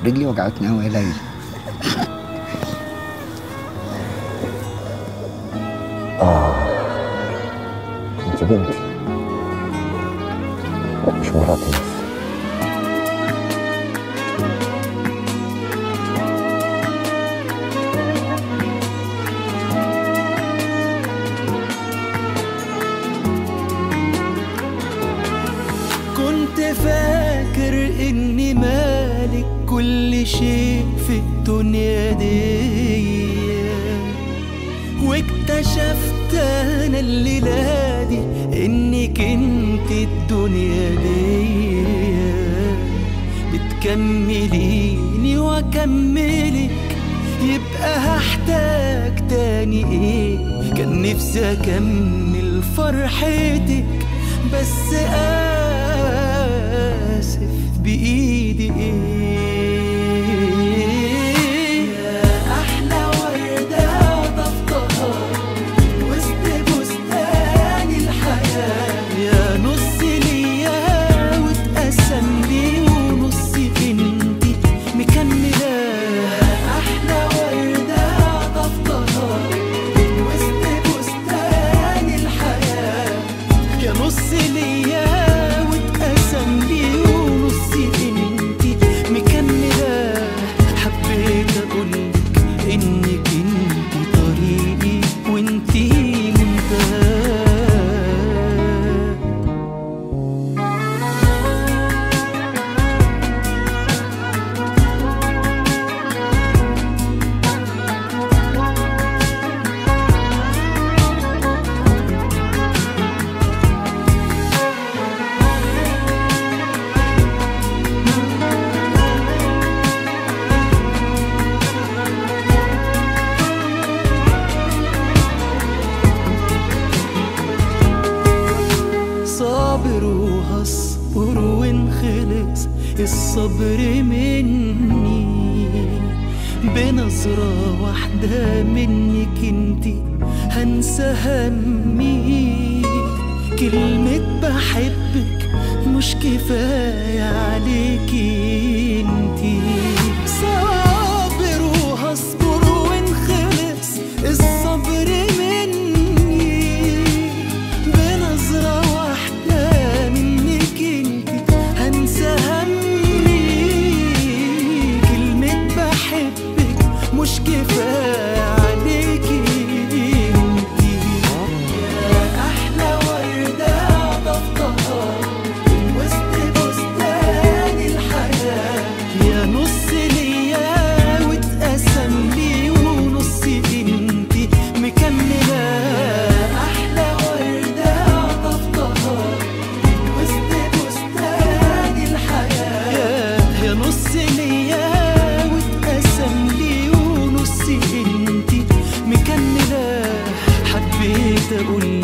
رجلي وجعتني قوي يا ليلى انت بنتي مش مراتي بس كنت فاكر اني مالك كل شيء في الدنيا دي واكتشفت انا الليلة دي انك انت الدنيا دي بتكمليني واكملك يبقى هحتاج تاني ايه كان نفسي اكمل فرحتك بس اسف بايدي ايه يا احلى ورده ضفتها وسط بستان الحياه يا نص ليا واتقسم لي ونصي انتي مكمله احلى ورده ضفتها وسط بستان الحياه يا نص ليا واتقسم لي ونصي انتي مكملة حبيت اقولك انك انتي طريقي وانتي منتهى صابر وهصبر ونخلص الصبر مني بنظرة واحدة منك انتي هنسى همي كلمة بحبك مش كفاية عليكي انتي صابر وهصبر ونخلص الصبر مني بنظرة واحدة منك انت هنسى همي كلمة بحبك مش كفاية عليكي انتي يا أحلى وردة ضفتها وسط بستان الحياة يا نص ليا واتقسم لي ونصي انتي مكملة أحلى وردة ضفتها وسط بستان الحياة يا- يا نص ليا واتقسم لي ونصي انتي مكملة حبيت اقول